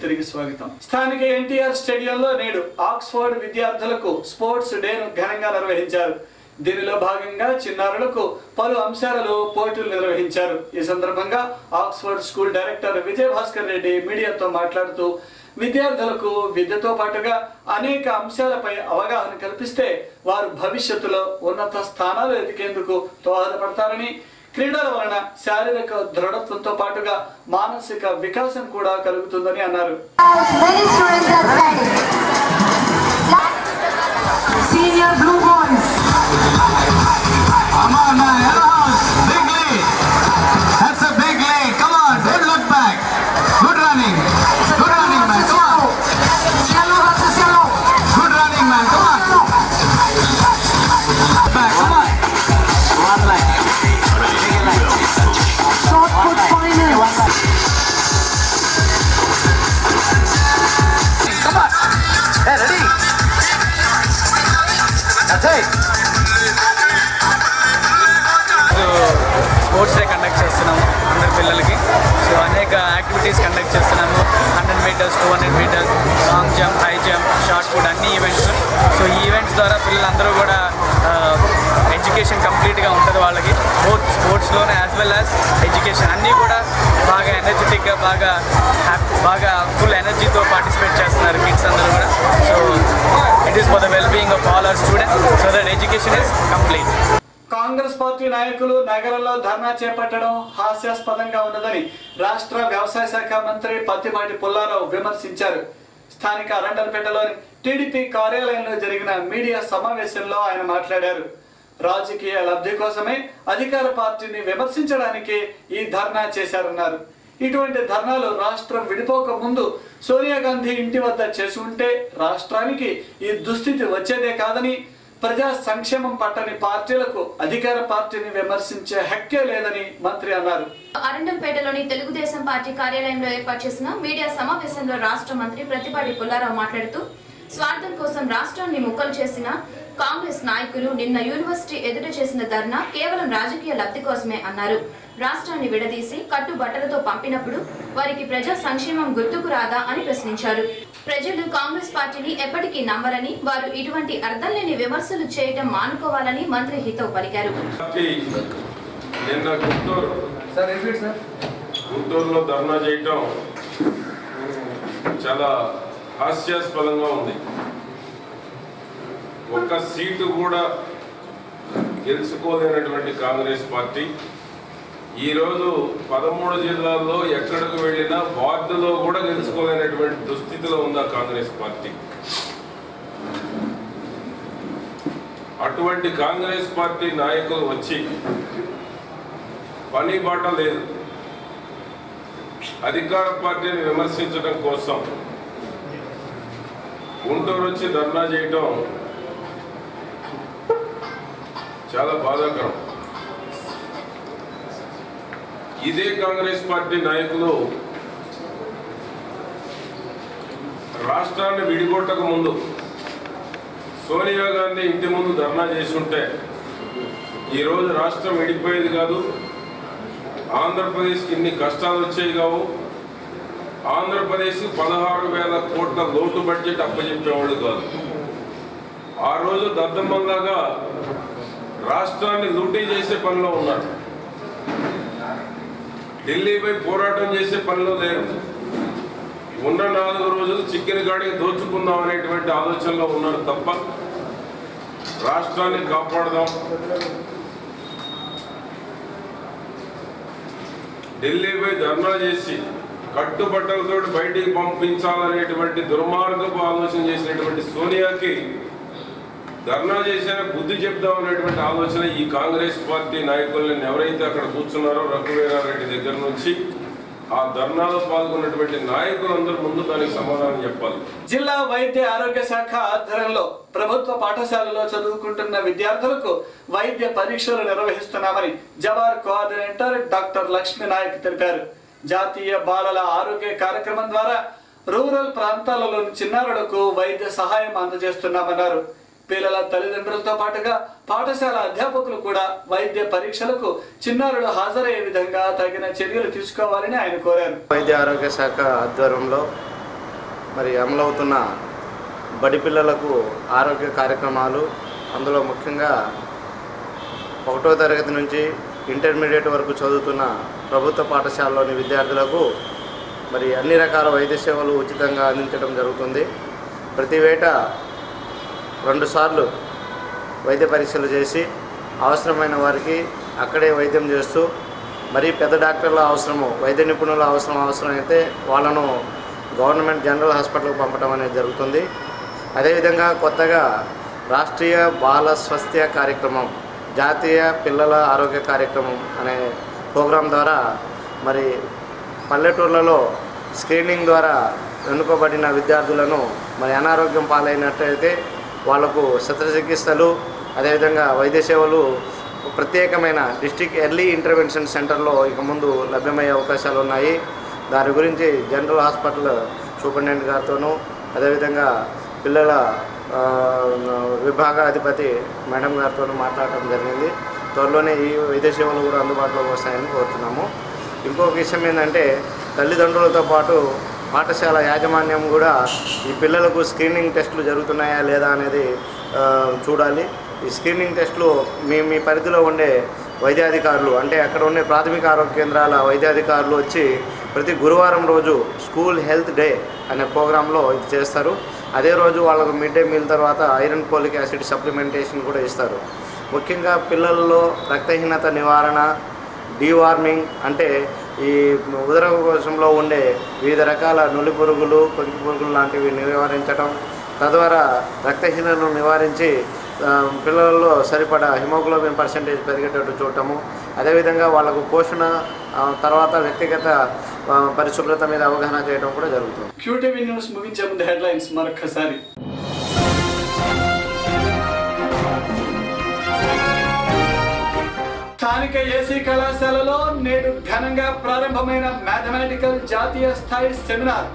తిరిగి స్వాగతం స్థానిక ఎన్టీఆర్ స్టేడియంలో నేడు ఆక్స్ఫర్డ్ విద్యార్థులకు స్పోర్ట్స్ డేను ఘనంగా నిర్వహించారు దీనిలో భాగంగా చిన్నారులకు పలు అంశాలలో పోటీలు నిర్వహించారు ఈ సందర్భంగా Oxford school director Vijay Bhaskar Reddy మీడియాతో మాట్లాడుతూ విద్యార్థులకు విద్యతో పాటుగా అనేక అంశాలపై అవగాహన కల్పిస్తే వారు భవిష్యత్తులో ఉన్నత స్థానాలు ఎదిగేందుకు దోహదపడతారని క్రీడల వలన శారీరక దృఢత్వంతో పాటుగా మానసిక వికాసం కూడా కలుగుతుందని అన్నారు Many students are standing. Senior blue boys. Come on, man. Yellow Big lead. That's a big lead. Come on. Don't look back. Good running. Good running, man. Come on. Yellow versus yellow. Good running, man. Come on. Back. Come on. Shot put finals. Come on. Hey, ready? That's it. Sports day conduct చేస్తున్నాము అందరి పిల్లలకి so అనేక activities conduct చేస్తున్నాము hundred metres two hundred metres long jump high jump shot put అన్ని events so ఈ events ద్వారా పిల్లలందరూ కూడా ఎడ్యుకేషన్ కంప్లీట్గా ఉంటుంది వాళ్ళకి బోత్ స్పోర్ట్స్లోనే యాజ్ వెల్ యాజ్ ఎడ్యుకేషన్ అన్నీ కూడా బాగా ఎనర్జెటిక్గా బాగా హ్యాపీ బాగా ఫుల్ ఎనర్జీతో పార్టిసిపేట్ చేస్తున్నారు కిడ్స్ అందరూ కూడా so it is for the well being of all our students so that education is complete Congress party నాయకులు నగరంలో ధర్నా చేపట్టడం హాస్యాస్పదంగా ఉన్నదని రాష్ట్ర వ్యవసాయ శాఖ మంత్రి పత్తిపాటి పుల్లారావు విమర్శించారు స్థానిక అరండల్పేటలోని టీడీపీ కార్యాలయంలో జరిగిన మీడియా సమావేశంలో ఆయన మాట్లాడారు రాజకీయ లబ్ధి కోసమే అధికార పార్టీని విమర్శించడానికి ఈ ధర్నా చేశారన్నారు ఇటువంటి ధర్నాలు రాష్ట్రం విడిపోక ముందు సోనియా గాంధీ ఇంటి వద్ద చేసి ఉంటే రాష్ట్రానికి ఈ దుస్థితి వచ్చేదే కాదని ప్రజా సంక్షేమం పట్టని పార్టీలకు అధికార పార్టీని విమర్శించే హక్కే లేదని మంత్రి అన్నారు అరండల్పేటలోని తెలుగుదేశం పార్టీ కార్యాలయంలో ఏర్పాటు చేసిన మీడియా సమావేశంలో రాష్ట్ర మంత్రి ప్రతిపాటి పుల్లారావు మాట్లాడుతూ స్వార్థం కోసం రాష్ట్రాన్ని ముక్కలు చేసిన కాంగ్రెస్ నాయకులు నిన్న యూనివర్సిటీ ఎదుట చేసిన ధర్నా కేవలం రాజకీయ లబ్ధి కోసమే అన్నారు రాష్ట్రాన్ని విడదీసి కట్టుబట్టలతో పంపినప్పుడు వారికి ప్రజా సంక్షేమం గుర్తుకు రాదా అని ప్రశ్నించారు ప్రజలు కాంగ్రెస్ పార్టీని ఎప్పటికీ నమ్మరని వారు ఇటువంటి అర్థం లేని విమర్శలు చేయటం మానుకోవాలని మంత్రి హితవు పలికారు పార్టీ నిన్న గుంటూరు గుంటూరులో ధర్నా చేయటం చాలా హాస్యాస్పదంగా ఉంది ఒక్క సీటు కూడా గెలుచుకోలేనటువంటి కాంగ్రెస్ పార్టీ ఈరోజు పదమూడు జిల్లాల్లో ఎక్కడికి వెళ్ళినా వార్డులో కూడా గెలుచుకోలేనటువంటి దుస్థితిలో ఉంది ఆ కాంగ్రెస్ పార్టీ అటువంటి కాంగ్రెస్ పార్టీ నాయకులు వచ్చి పని బాట లేదు అధికార పార్టీని విమర్శించడం కోసం గుంటూరు వచ్చి ధర్నా చేయటం చాలా బాధాకరం ఇదే కాంగ్రెస్ పార్టీ నాయకులు రాష్ట్రాన్ని విడిగొట్టక ముందు సోనియా గాంధీ ఇంటి ముందు ధర్నా చేసుంటే ఈరోజు రాష్ట్రం విడిపోయేది కాదు ఆంధ్రప్రదేశ్కి ఇన్ని కష్టాలు వచ్చేవి కావు ఆంధ్రప్రదేశ్ పదహారు వేల కోట్ల లోటు బడ్జెట్ అప్పచెప్పేవాళ్ళు కాదు ఆ రోజు దద్దమ్మల్లాగా రాష్ట్రాన్ని లూటీ చేసే పనిలో ఉన్నారు ఢిల్లీపై పోరాటం చేసే పనిలో లేరు ఉన్న నాలుగు రోజులు చికెన్ గాడికి దోచుకుందాం అనేటువంటి ఆలోచనలో ఉన్నారు తప్ప రాష్ట్రాన్ని కాపాడదాం ఢిల్లీపై ధర్నా చేసి కట్టుబట్టలతో బయటికి పంపించాలనేటువంటి దుర్మార్గపు ఆలోచన చేసినటువంటి సోనియాకి ధర్నా చేసిన బుద్ధి చెప్దాం అనేటువంటి ఆలోచన ఈ కాంగ్రెస్ పార్టీ నాయకులను ఎవరైతే అక్కడ కూర్చున్నారో రఘువీరారెడ్డి దగ్గర నుంచి ఆ ధర్నాలో పాల్గొన్నటువంటి నాయకులందరూ ముందు దానికి సమాధానం చెప్పాలి జిల్లా వైద్య ఆరోగ్య శాఖ ఆధ్వర్యంలో ప్రభుత్వ పాఠశాలలో చదువుకుంటున్న విద్యార్థులకు వైద్య పరీక్షలు నిర్వహిస్తున్నామని జవార్ కోఆర్డినేటర్ డాక్టర్ లక్ష్మీ నాయక్ తెలిపారు జాతీయ బాలల ఆరోగ్య కార్యక్రమం ద్వారా రూరల్ ప్రాంతాలలోని చిన్నారులకు వైద్య సహాయం అందజేస్తున్నామన్నారు పిల్లల తల్లిదండ్రులతో పాటుగా పాఠశాల అధ్యాపకులు కూడా వైద్య పరీక్షలకు చిన్నారులు హాజరయ్యే విధంగా తగిన చర్యలు తీసుకోవాలని ఆయన కోరారు వైద్య ఆరోగ్య శాఖ ఆధ్వర్యంలో మరి అమలవుతున్న బడి పిల్లలకు ఆరోగ్య కార్యక్రమాలు అందులో ముఖ్యంగా ఒకటో తరగతి నుంచి ఇంటర్మీడియట్ వరకు చదువుతున్న ప్రభుత్వ పాఠశాలలోని విద్యార్థులకు మరి అన్ని రకాల వైద్య సేవలు ఉచితంగా అందించడం జరుగుతుంది ప్రతి వేట రెండుసార్లు వైద్య పరీక్షలు చేసి అవసరమైన వారికి అక్కడే వైద్యం చేస్తూ మరి పెద్ద డాక్టర్ల అవసరము వైద్య నిపుణుల అవసరం అవసరమైతే వాళ్ళను గవర్నమెంట్ జనరల్ హాస్పిటల్కి పంపడం అనేది జరుగుతుంది అదేవిధంగా కొత్తగా రాష్ట్రీయ బాల స్వాస్థ్య కార్యక్రమం జాతీయ పిల్లల ఆరోగ్య కార్యక్రమం అనే ప్రోగ్రాం ద్వారా మరి పల్లెటూర్లలో స్క్రీనింగ్ ద్వారా వెనుకబడిన విద్యార్థులను మరి అనారోగ్యం పాలైనట్టయితే వాళ్లకు శస్త్రచికిత్సలు అదేవిధంగా వైద్య సేవలు ప్రత్యేకమైన డిస్టిక్ ఎర్లీ ఇంటర్వెన్షన్ సెంటర్లో ఇక ముందు లభ్యమయ్యే అవకాశాలు ఉన్నాయి దాని గురించి జనరల్ హాస్పిటల్ సూపరింటెండెంట్ గారితోనూ అదేవిధంగా పిల్లల ఆ, విభాగాధిపతి మేడం గారితో మాట్లాడటం జరిగింది త్వరలోనే ఈ వైద్య సేవలు కూడా అందుబాటులోకి వస్తాయని కోరుతున్నాము ఇంకొక విషయం ఏంటంటే తల్లిదండ్రులతో పాటు పాఠశాల యాజమాన్యం కూడా ఈ పిల్లలకు స్క్రీనింగ్ టెస్టులు జరుగుతున్నాయా లేదా అనేది ఆ, చూడాలి ఈ స్క్రీనింగ్ టెస్టులు మీ మీ పరిధిలో ఉండే వైద్యాధికారులు అంటే అక్కడ ఉండే ప్రాథమిక ఆరోగ్య కేంద్రాల వైద్యాధికారులు వచ్చి ప్రతి గురువారం రోజు స్కూల్ హెల్త్ డే అనే ప్రోగ్రాంలో ఇది చేస్తారు అదే రోజు వాళ్ళకు మిడ్ డే మీల్ తర్వాత ఐరన్ పోలిక్ యాసిడ్ సప్లిమెంటేషన్ కూడా ఇస్తారు ముఖ్యంగా పిల్లల్లో రక్తహీనత నివారణ డీవార్మింగ్ అంటే ఈ ఉదర కోశంలో ఉండే వివిధ రకాల నులి పురుగులు కొంకి పురుగులు లాంటివి నివారించడం తద్వారా రక్తహీనతను నివారించి ఆ, పిల్లలలో సరిపడా హిమోగ్లోబిన్ పర్సెంటేజ్ పెరిగేటట్టు చూడటము అదేవిధంగా వాళ్ళకు పోషణ ఆ, తర్వాత వ్యక్తిగత ఆ, పరిశుభ్రత మీద అవగాహన చేయడం కూడా జరుగుతుంది క్యూటీవీ న్యూస్ ముగించే ముందు హెడ్లైన్స్ మరొకసారి స్థానిక ఏసీ కళాశాలలో నేడు ఘనంగా ప్రారంభమైన మ్యాథమెటికల్ జాతీయ స్థాయి సెమినార్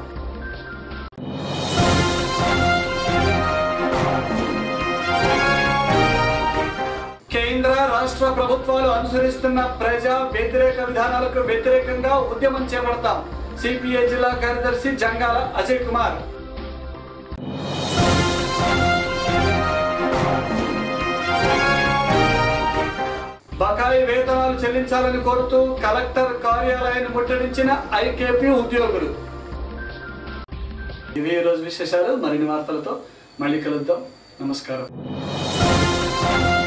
కేంద్ర రాష్ట్ర ప్రభుత్వాలు అనుసరిస్తున్న ప్రజా వ్యతిరేక విధానాలకు వ్యతిరేకంగా ఉద్యమం చేపడతాం సిపిఐ జిల్లా కార్యదర్శి జంగాల అజయ్ కుమార్ బకాయి వేతనాలు చెల్లించాలని కోరుతూ కలెక్టర్ కార్యాలయాన్ని ముట్టడించిన ఐకేపీ ఉద్యోగులు ఇవి ఈ రోజు విశేషాలు మరిన్ని వార్తలతో మళ్ళీ కలుద్దాం నమస్కారం